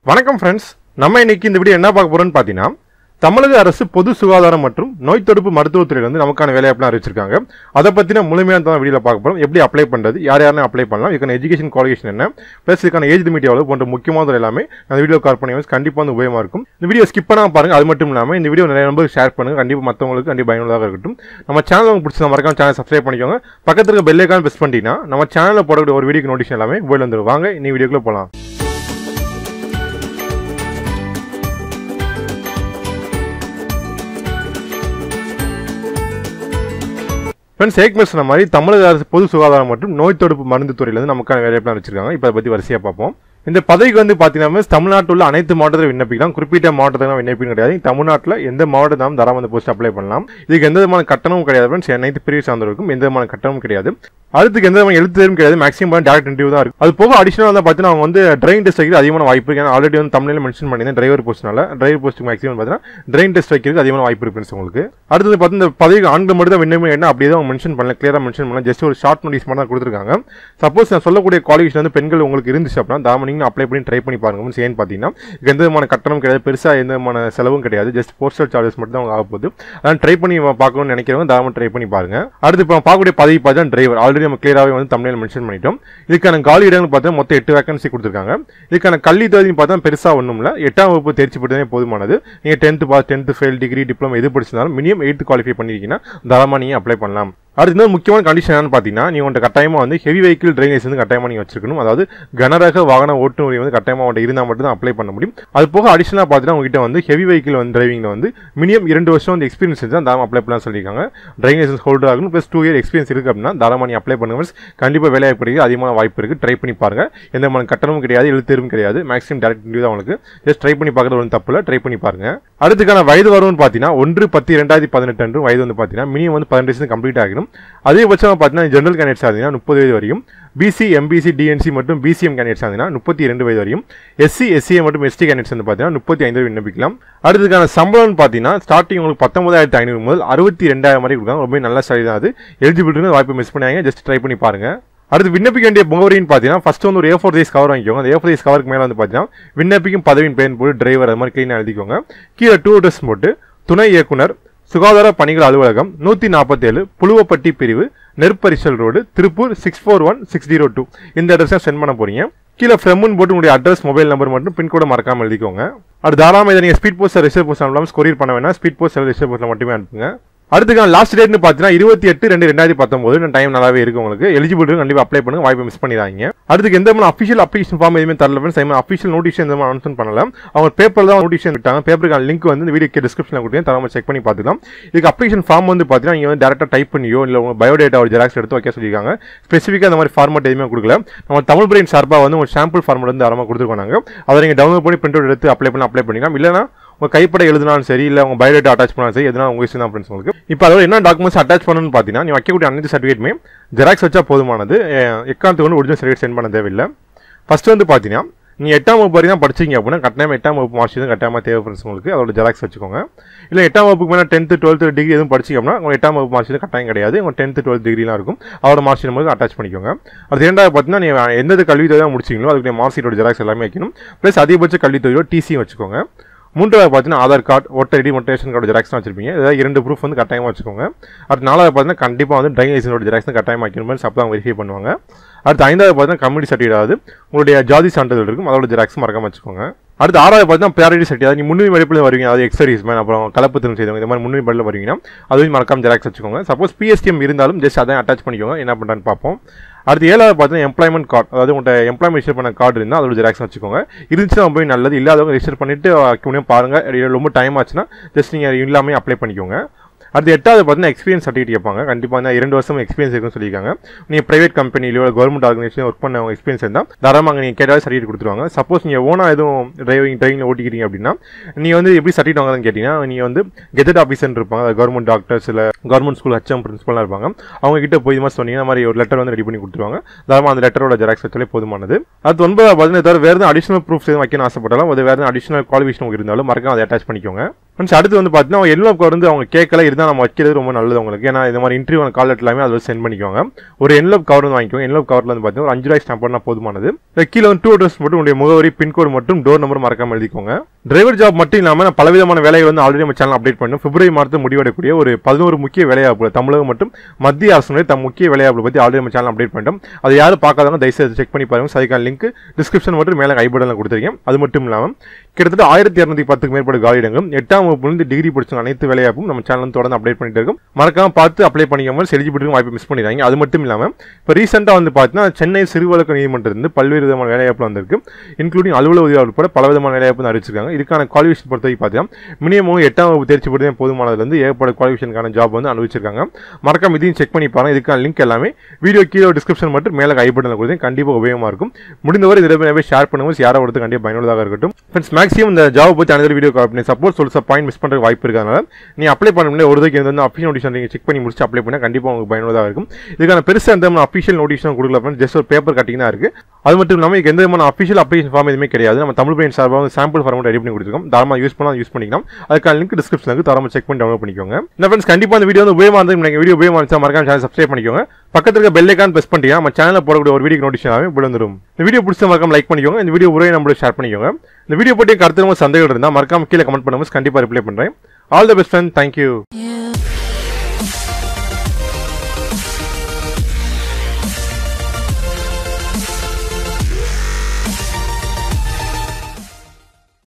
வணக்கம் ஃப்ரெண்ட்ஸ் நம்ம இன்னைக்கு இந்த வீடியோ என்ன பார்க்க போறோம்னு பார்த்தீங்கன்னா தமிழக அரசு பொது சுகாதாரம் மற்றும் நோய் தடுப்பு மருத்துவத்துறையில வந்து நமக்கான வேலைவாய்ப்புலாம் அறிவிச்சிருக்காங்க அதை பத்தின முழுமையான தான் வீடியோல பார்க்க போறோம் எப்படி அப்ளை பண்றது யார் யாரும் அப்ளை பண்ணலாம் இதுக்கான எஜுகேஷன் குவாலிஃபிகேஷன் என்ன ப்ளஸ் இதுக்கான ஏஜ் லிமிட் எவ்வளவு போன்ற முக்கியமான எல்லாமே அந்த வீடியோ கால் பண்ணி கண்டிப்பா வந்து உபயோகமா இருக்கும் இந்த வீடியோ ஸ்கிப் பண்ணாம பாருங்க அது மட்டும் இல்லாம இந்த வீடியோ நிறைய நம்பருக்கு ஷேர் பண்ணுங்க கண்டிப்பா மற்றவங்களுக்கு கண்டிப்பா பயனுள்ளதாக இருக்கட்டும் நம்ம சேனல் உங்களுக்கு பிடிச்ச மறக்காம சேனல் சப்ஸ்கிரைப் பண்ணிக்கோங்க பக்கத்துல இருக்க பெல் ஐக்கான் பிரஸ் பண்ணிட்டீங்கன்னா நம்ம சேனல்ல போடக்கூடிய ஒரு வீடியோ நோட்டிஃபிகேஷன் எல்லாமே மொபைல் வந்துடும் வாங்க இந்த வீடியோக்குள்ள போலாம் ஃப்ரெண்ட்ஸ் ஏக்மெல் சொன்ன மாதிரி தமிழக அரசு பொது சுகாதாரம் மற்றும் நோய் தடுப்பு மருந்து துறையிலேருந்து நமக்கான வேலைவாய்ப்பு வச்சிருக்காங்க இப்போ அதை பற்றி வரிசையாக பார்ப்போம் இந்த பதவிக்கு வந்து பார்த்தீங்கன்னா தமிழ்நாட்டில் உள்ள அனைத்து மாவட்டத்தில் விண்ணப்பிக்கலாம் குறிப்பிட்ட மாவட்டத்தில் விண்ணப்பிக்க கிடையாது தமிழ்நாட்டில் எந்த மாவட்டத்தாலும் தரம் அந்த போஸ்ட் அப்ளை பண்ணலாம் இதுக்கு எந்த விதமான கட்டணமும் கிடையாது ஃப்ரெண்ட்ஸ் அனைத்து பிரிவு சார்ந்தவருக்கும் எந்த விதமான கட்டணமும் கிடையாது அடுத்துக்கு எந்த விதமான எழுத்து தேர்வும் கிடையாது மேக்ஸிமம் டேரக்ட் இன்டர்வியூ தான் இருக்கு அது போக அடிஷனல் வந்து பார்த்தீங்கன்னா அவங்க வந்து ட்ரெயின் டெஸ்ட் வைக்கிறது அதிகமான வாய்ப்பு இருக்கு ஏன்னா ஆல்ரெடி வந்து தமிழில் மென்ஷன் பண்ணியிருந்தேன் டிரைவர் போஸ்ட்னால டிரைவர் போஸ்ட் மேக்ஸிமம் பார்த்தீங்கன்னா ட்ரெயின் டெஸ்ட் வைக்கிறதுக்கு அதிகமான வாய்ப்பு இருக்கு friends உங்களுக்கு அடுத்தது பார்த்தீங்கன்னா இந்த பதவிக்கு ஆண்கள் மட்டும் தான் விண்ணப்பம் என்ன அப்படியே தான் மென்ஷன் பண்ணல கிளியராக மென்ஷன் பண்ணல ஜஸ்ட் ஒரு ஷார்ட் நோட்டீஸ் மட்டும் தான் கொடுத்துருக்காங்க சப்போஸ் நான் சொல்லக்கூடிய குவாலிஃபிகேஷன் வந்து பெண்கள் உங்களுக்கு இருந்துச்சு அப்படின்னா தாம நீங்கள் அப்ளை பண்ணி ட்ரை பண்ணி பாருங்க மீன்ஸ் ஏன்னு பார்த்தீங்கன்னா இதுக்கு எந்த விதமான கட்டணம் கிடையாது பெருசாக எந்த விதமான செலவும் கிடையாது ஜஸ்ட் போஸ்டல் சார்ஜஸ் மட்டும் தான் ஆக போகுது அதான் ட்ரை பண்ணி பார்க்கணும்னு நினைக்கிறவங்க தாராளமாக ட்ரை பண்ணி பாருங்க அடுத்து இப்போ பார்க்கக்கூடிய பதவி பார்த்தா டிரைவர் ஆல்ரெடி நம்ம கிளியராகவே வந்து தமிழில் மென்ஷன் பண்ணிட்டோம் இதுக்கான காலி இடங்கள் பார்த்தா மொத்தம் எட்டு வேகன்சி கொடுத்துருக்காங்க இதுக்கான கல்வி தகுதி பார்த்தா பெருசாக ஒன்றும் இல்லை எட்டாம் வகுப்பு தேர்ச்சி பெற்றதே போதுமானது நீங்கள் tenth pass tenth fail degree diploma எது படிச்சிருந்தாலும் மினிமம் எயித்து குவாலிஃபை பண்ணியிருக்கீங்கன்னா தாராளமாக நீங்கள் அப்ளை பண்ணலாம் அடுத்து இன்னொரு முக்கியமான கண்டிஷன் என்னன்னு பார்த்தீங்கன்னா நீ உங்கள்கிட்ட கட்டாயமாக வந்து ஹெவி வெஹிக்கிள் டிரைனேஜ் வந்து கட்டாயமாக நீங்கள் வச்சிருக்கணும் அதாவது கனரக வாகன ஓட்டுநர் வந்து கட்டாயமாக உங்கள்கிட்ட இருந்தால் மட்டும் தான் அப்ளை பண்ண முடியும் அது போக அடிஷனலாக பார்த்தீங்கன்னா உங்ககிட்ட வந்து ஹெவி வெஹிக்கிள் வந்து டிரைவிங்கில் வந்து மினிமம் இரண்டு வருஷம் வந்து எக்ஸ்பீரியன்ஸ் இருந்தால் தாராளமாக அப்ளை பண்ணலாம் சொல்லியிருக்காங்க டிரைனேஜ் ஹோல்டர் ஆகணும் ப்ளஸ் டூ இயர் எக்ஸ்பீரியன்ஸ் இருக்குது அப்படின்னா தாராளமாக நீ அப்ளை பண்ணுங்க கண்டிப்பாக வேலைவாய்ப்பு இருக்குது அதிகமான வாய்ப்பு இருக்குது ட்ரை பண்ணி பாருங்க எந்த மாதிரி கட்டணமும் கிடையாது எழுத்தேரும் கிடையாது மேக்ஸிமம் டேரக்ட் இன்டர்வியூ தான் உங்களுக்கு ஜஸ்ட் ட்ரை பண்ணி பார்க்குறது ஒன்றும் தப்பு இல்லை ட்ரை பண்ணி பாருங்க அடுத்துக்கான வயது வரும்னு பார்த்தீங்கன்னா ஒன்று பத்து ரெண்டாயிரத்தி பதினெட்டு அன்று வயது வந்து பார்த்தீங்கன்னா மினிமம் வந்து பதினெட்டு வயசு கம்ப்ளீட் ஆகணும் அதிகபட்சமாக பார்த்தீங்கன்னா ஜென்ரல் கேண்டிடேட்ஸ் ஆகுதுன்னா முப்பது வயது வரையும் பிசி எம்பிசி டிஎன்சி மற்றும் பிசிஎம் கேண்டிடேட்ஸ் ஆகுதுன்னா முப்பத்தி ரெண்டு வயது வரையும் எஸ்சி எஸ்சிஏ மற்றும் எஸ்டி கேண்டிடேட்ஸ் வந்து பார்த்தீங்கன்னா முப்பத்தி ஐந்து விண்ணப்பிக்கலாம் அடுத்ததுக்கான சம்பளம்னு பார்த்தீங்கன்னா ஸ்டார்டிங் உங்களுக்கு பத்தொன்பதாயிரத்தி ஐநூறு முதல் அறுபத்தி ரெண்டாயிரம் வரை கொடுக்காங்க ரொம்ப நல்ல ஸ்டடி தான் அது எலிஜிபிலிட்டி வாய்ப்பு மிஸ் பண்ணாங்க ஜஸ்ட் ட்ரை பண்ணி பாருங்க அடுத்து விண்ணப்பிக்க வேண்டிய முகவரின்னு பார்த்தீங்கன்னா ஃபர்ஸ்ட் வந்து ஒரு ஏ ஃபோர் சைஸ் கவர் வாங்கிக்கோங்க அந்த ஏ ஃபோர் சைஸ் கவருக்கு மேலே வந்து பார்த்தீங்கன்னா விண்ணப்பிக்கும் பதவியின் பெயர் போட்டு டிரைவர் அது மாதிரி க்ளீனாக எழுதிக்கோங்க கீழே டூ அட்ரஸ் போட்டு துணை இயக்குனர் சுகாதார பணிகள் அலுவலகம் நூற்றி நாற்பத்தேழு புழுவப்பட்டி பிரிவு Nerparisal road Tiruppur six four one six zero two இந்த அட்ரஸை சென்ட் பண்ண போறீங்க கீழே ஃப்ரெம்னு போட்டு உங்களுடைய அட்ரஸ் மொபைல் நம்பர் மட்டும் பின்கோட மறக்காம எழுதிக்கோங்க அது தாராளமாக இதை நீங்கள் ஸ்பீட் போஸ்ட் ரிசர்வ் போஸ்ட் அனுப்பலாம் கொரியர் பண்ண வேணாம் ஸ்பீட் போஸ்ட் ரிசர்வ் போஸ்ட்டில் மட்டுமே அனுப்புங்க அடுத்துக்கான லாஸ்ட் டேட்னு பார்த்தீங்கன்னா இருபத்தி எட்டு ரெண்டு ரெண்டாயிரத்தி பத்தொன்பது டைம் நல்லாவே இருக்கு உங்களுக்கு எலிஜிபிலிட்டி கண்டிப்பாக அப்ளை பண்ணுங்க வாய்ப்பை மிஸ் பண்ணிடாதீங்க அடுத்துக்கு எந்த மாதிரி அஃபிஷியல் அப்ளிகேஷன் ஃபார்ம் எதுவுமே தரல ஃப்ரெண்ட்ஸ் ஐ அஃபிஷியல் நோட்டிஸ் எந்த மாதிரி அனௌன்ஸ் பண்ணல அவங்க பேப்பர் தான் நோட்டிஸ் விட்டாங்க பேப்பருக்கான லிங்க் வந்து இந்த வீடியோ டிஸ்கிரிப்ஷனில் கொடுத்து தரமா செக் பண்ணி பார்த்துக்கலாம் இதுக்கு அப்ளிகேஷன் ஃபார்ம் வந்து பார்த்தீங்கன்னா நீங்கள் வந்து டேரக்டாக டைப் பண்ணியோ இல்லை உங்கள் பயோடேட்டா ஒரு ஜெராக்ஸ் எடுத்து வைக்க சொல்லியிருக்காங்க ஸ்பெசிஃபிக்காக அந்த மாதிரி ஃபார்மட் எதுவுமே கொடுக்கல நம்ம தமிழ் பிரெயின் சார்பாக வந்து ஒரு சாம்பிள் ஃபார்மட் வந்து தரமாக கொடுத்துருக்கோம் நாங்கள் அதை நீங்கள் டவுன்லோட் பண்ணி பிரிண்ட் அவுட் எடுத்து அப்ளை பண்ணி அப்ளை பண்ணிக்கலாம் இல்லைனா உங்கள் கைப்பட எழுதினாலும் சரி இல்லை உங்கள் பயோடேட்டா அட்டாச் பண்ணாலும் சரி எதுனா உங்கள் விஷயம் தான் ஃப்ரெண்ட்ஸ் உங்களுக்கு இப்போ அதோட என்ன டாக்குமெண்ட்ஸ் அட்டாச் பண்ணணும்னு பார்த்தீங்கன்னா நீ வைக்கக்கூடிய அனைத்து சர்டிஃபிகேட்டுமே ஜெராக்ஸ் வச்சா போதுமானது எக்காந்துக்கு வந்து ஒரிஜினல் சர்டிஃபிகேட் சென்ட் பண்ண தேவையில்லை ஃபர்ஸ்ட் வந்து பார்த்தீங்கன்னா நீ எட்டாம் வகுப்பு வரைக்கும் தான் படிச்சீங்க அப்படின்னா கட்டாயமாக எட்டாம் வகுப்பு மார்க் தான் கட்டாயமாக தேவை ஃப்ரெண்ட்ஸ் உங்களுக்கு அதோட ஜெராக்ஸ் வச்சுக்கோங்க இல்லை எட்டாம் வகுப்புக்கு மேலே டென்த்து டுவெல்த்து டிகிரி எதுவும் படிச்சிங்க அப்படின்னா உங்கள் எட்டாம் வகுப்பு மார்க் கட்டாயம் கிடையாது உங்கள் டென்த்து டுவெல்த் டிகிரிலாம் இருக்கும் அதோட மார்க் ஷீட் மட்டும் அட்டாச் பண்ணிக்கோங்க அது இரண்டாவது பார்த்தீங்கன்னா நீ எந்த கல்வி தான் முடிச்சிங்களோ அதுக்கு மார்க் ஷீட்டோட ஜெராக்ஸ் எல்லாமே வைக்கணும் ப்ளஸ் அதிகபட்ச கல்வி தொகையோட டிசியும் வச்சுக்கோங்க மூன்றாவது பார்த்தீங்கன்னா ஆதார் கார்டு ஓட்டர் ஐடி மற்றும் ரேஷன் கார்டு ஜெராக்ஸ் வச்சிருப்பீங்க இதாவது இரண்டு ப்ரூஃப் வந்து கட்டாயமாக வச்சுக்கோங்க அடுத்து நாலாவது பார்த்தீங்கன்னா கண்டிப்பாக வந்து டிரைவிங் லைசன்ஸோட ஜெராக்ஸ் தான் கட்டாயமாக வைக்கணும் அப்போ தான் வெரிஃபை பண்ணுவாங்க அடுத்து ஐந்தாவது பார்த்தீங்கன்னா கம்யூனிட்டி சர்டிஃபிகேட் ஆகுது உங்களுடைய ஜாதி சான்றிதழ் இருக்கும் அதோட ஜெராக்ஸ் மறக்காம வச்சுக்கோங்க அடுத்து ஆறாவது பார்த்தீங்கன்னா பேரடி சர்டி அதாவது நீ முன்னுரிமை அடிப்பில் வருவீங்க அதாவது எக்ஸர்வீஸ் மேன் அப்புறம் கலப்பத்திரம் செய்தவங்க இந்த மாதிரி முன்னுரிமை படியில் வருவீங்கன்னா அதுவும் மறக்காம ஜெராக்ஸ் வச்சுக்கோங்க சப்போஸ் பிஎஸ்டிஎம் இருந்தாலும் ஜஸ்ட் அதான் அட்டாச் பண்ணிக்கோங்க என்ன பண்ணுறான்னு பார்ப்போம் அடுத்து ஏழாவது பார்த்தீங்கன்னா எம்ப்ளாய்மெண்ட் கார்டு அதாவது உங்கள்கிட்ட எம்ப்ளாய்மெண்ட் ரிஜிஸ்டர் பண்ண கார்டு இருந்தால் அதோட ஜெராக்ஸ் வச்சுக்கோங்க இருந்துச்சுன்னா போய் நல்லது இல்லாதவங்க ரிஜிஸ்டர் பண்ணிட்டு முடியும் பாருங்க ரொம்ப டைம் ஆச்சுன்னா ஜஸ்ட் நீங்கள் இல்லாமல் அப்ளை பண்ணிக்கோங்க அடுத்து எட்டாவது பார்த்தீங்கன்னா எக்ஸ்பீரியன்ஸ் சர்டிஃபிகேட் கேட்பாங்க கண்டிப்பாக வந்து இரண்டு வருஷம் எக்ஸ்பீரியன்ஸ் இருக்குன்னு சொல்லியிருக்காங்க நீங்கள் பிரைவேட் கம்பெனிலையோ கவர்மெண்ட் ஆர்கனைசேஷன் ஒர்க் பண்ண எக்ஸ்பீரியன்ஸ் இருந்தால் தாராளமாக நீங்கள் கேட்டாவது சர்டிஃபிகேட் கொடுத்துருவாங்க சப்போஸ் நீங்கள் ஓனாக எதுவும் டிரைவிங் டிரைவிங் ஓட்டிக்கிறீங்க அப்படின்னா நீங்கள் வந்து எப்படி சர்டிஃபிகேட் வாங்குறதுன்னு கேட்டிங்கன்னா நீங்கள் வந்து கெஜெட் ஆஃபீஸர் இருப்பாங்க கவர்மெண்ட் டாக்டர்ஸ் இல்லை கவர்மெண்ட் ஸ்கூல் ஹச்எம் பிரின்சிபலாக இருப்பாங்க அவங்க கிட்ட போய் இது மாதிரி சொன்னீங்கன்னா மாதிரி ஒரு லெட்டர் வந்து ரெடி பண்ணி கொடுத்துருவாங்க தாராளமாக அந்த லெட்டரோட ஜெராக்ஸ் வச்சாலே போதுமானது அது ஒன்பதாவது பார்த்தீங்கன்னா தவிர வேறு எதுவும் அடிஷனல் ப்ரூஃப்ஸ் எதுவும் வைக்கணும் ஆசைப்பட்டாலும் அது வேறு எதுவும் அடிஷனல் குவாலிஃபிகேஷன் இருந்தாலும் மறக்காம அதை அட்டாச் பண்ணிக்கோங்க ஃப்ரெண்ட்ஸ் அடுத்து வந்து பார்த்தீங்கன்னா அவங்க என்வலப் கவர் வந்து அவங்க கேட்கல இருந்தால் நம்ம வைக்கிறது ரொம்ப நல்லது உங்களுக்கு ஏன்னா இந்த மாதிரி இன்டர்வியூ கால் லெட்டர் எல்லாமே அதில் சென்ட் பண்ணிக்கோங்க ஒரு என்வலப் கவர் வந்து வாங்கிக்கோங்க என்வலப் கவரில் வந்து பார்த்தீங்கன்னா ஒரு அஞ்சு ரூபாய் ஸ்டாம்ப் பண்ணால் போதுமானது இதுல கீழே வந்து டூ அட்ரஸ் மட்டும் உங்களுடைய முகவரி பின்கோடு மற்றும் டோர் நம்பர் மறக்காம எழுதிக்கோங்க டிரைவர் ஜாப் மட்டும் இல்லாமல் நான் பலவிதமான வேலையை வந்து ஆல்ரெடி நம்ம சேனல் அப்டேட் பண்ணோம் பிப்ரவரி மாதத்தில் முடிவடையக்கூடிய ஒரு பதினோரு முக்கிய வேலைவாய்ப்பு தமிழகம் மற்றும் மத்திய அரசுடைய தம் முக்கிய வேலைவாய்ப்பு பற்றி ஆல்ரெடி நம்ம சேனல் அப்டேட் பண்ணிட்டோம் அது யாரும் பார்க்காதவங்க தயவுசெய்து செக் பண்ணி பாருங்க அதுக்கான லிங்க் டிஸ்கிரிப்ஷன் மற்றும் மேலே ஐபடனில் கொடுத்துருக்கேன் அது மட்டும் இல்லாமல் கிட்டத்தட்ட ஆயிரத்தி இரநூத்தி பத்துக்கு மேற்பட்ட காலியிடங்களும் எட்டாம் வகுப்புலேருந்து டிகிரி படிச்ச அனைத்து வேலையாப்பும் நம்ம சேனல் தொடர்ந்து அப்டேட் பண்ணிட்டு இருக்கோம் மறக்காம பார்த்து அப்ளை பண்ணிக்காம எலிஜிபிலிட்டி வாய்ப்பு மிஸ் பண்ணிடுறாங்க அது மட்டும் இல்லாமல் இப்போ ரீசெண்டாக வந்து பார்த்தீங்கன்னா சென்னை சிறுவழக்கு நீதிமன்றத்திலிருந்து பல்வேறு விதமான வேலைவாய்ப்பு வந்திருக்கு இன்க்ளூடிங் அலுவலக உதவியாளர் உட்பட பல விதமான வேலைவாய்ப்பு அறிவிச்சிருக்காங்க இதுக்கான குவாலிஃபிகேஷன் பொறுத்த வரைக்கும் பார்த்தீங்கன்னா மினிமம் எட்டாம் வகுப்பு தேர்ச்சி பெறுதே போதுமானதுலேருந்து ஏகப்பட்ட குவாலிஃபிகேஷனுக்கான ஜாப் வந்து அனுபவிச்சிருக்காங்க மறக்காம இதையும் செக் பண்ணி பாருங்க இதுக்கான லிங்க் எல்லாமே வீடியோ கீழே டிஸ்கிரிப்ஷன் மட்டும் மேலே ஐபட்டனில் கொடுத்து கண்டிப்பாக உபயோகமாக இருக்கும் முடிந்தவரை இதில் நிறைய ஷேர் பண்ணுங்க யாரோ ஒருத்தர் கண்டிப்பாக பயனுள்ளதாக இருக்கட்டும் ஃப்ரெண்ட்ஸ் மேக்ஸிமம் இந்த ஜாப் பற்றி அனைத்து வீடியோ பண்ணி சப்போஸ் ஒரு பாயிண்ட் மிஸ் பண்ணுற வாய்ப்பு இருக்கிறதுனால நீ அப்ளை பண்ண முடியாது ஒரு தடவைக்கு வந்து அஃபிஷியல் நோட்டிஷன் நீங்கள் செக் பண்ணி முடிச்சு அப்ளை பண்ணால் கண்டிப்பாக உங்களுக்கு பயனுள்ளதாக இருக்கும் இதுக்கான பெருசாக எந்த அஃபிஷியல் நோட்டிஷன் கொடுக்கல ஃப்ரெண்ட்ஸ் ஜஸ்ட் ஒரு பேப்பர் கட்டிங் தான் இருக்குது அது மட்டும் இல்லாமல் இதுக்கு எந்த விதமான அஃபிஷியல் அப்ளிகேஷன் ஃபார்ம் எதுவுமே கிடையாது நம்ம தமிழ் பையன் சார்பாக வந்து சாம்பிள் ஃபார்ம் ரெடி பண்ணி கொடுத்துருக்கோம் தாராளமாக யூஸ் பண்ணலாம் யூஸ் பண்ணிக்கலாம் அதுக்கான லிங்க் டிஸ்கிரிப்ஷன் இருக்குது தாராளமாக செக் பண்ணி டவுன்லோட் பண்ணிக்கோங்க இந்த ஃப்ரெண்ட்ஸ் கண்டிப்பாக இந்த வீடியோ வந்து உபயோகமாக இருந்து நீங்கள் வீடியோ உபயோகமாக இருந்துச்சா மறக்காம சேனல் சப்ஸ்கிரைப் பண்ணிக்கோங்க பக்கத்துல இருக்க பெல் ஐக்கான் பிரஸ் பண்ணிட்டீங்கன்னா நம்ம சேனலில் போடக்கூடிய ஒரு வீடியோ நோட்டிஷன் ஆகும் விழுந்துரும் இந்த வீடியோ பிடிச்ச மறக்காம லைக் பண்ணிக்கோங்க இந்த வீடியோ உரையை நம்மளோட ஷேர் பண்ணிக்கோங்க இந்த வீடியோ பற்றி கருத்து சந்தேகம் இருந்தால் மறக்காம கீழே கமெண்ட் பண்ணும்போது கண்டிப்பாக ரிப்ளை பண்ணுறேன் all the best friend thank you You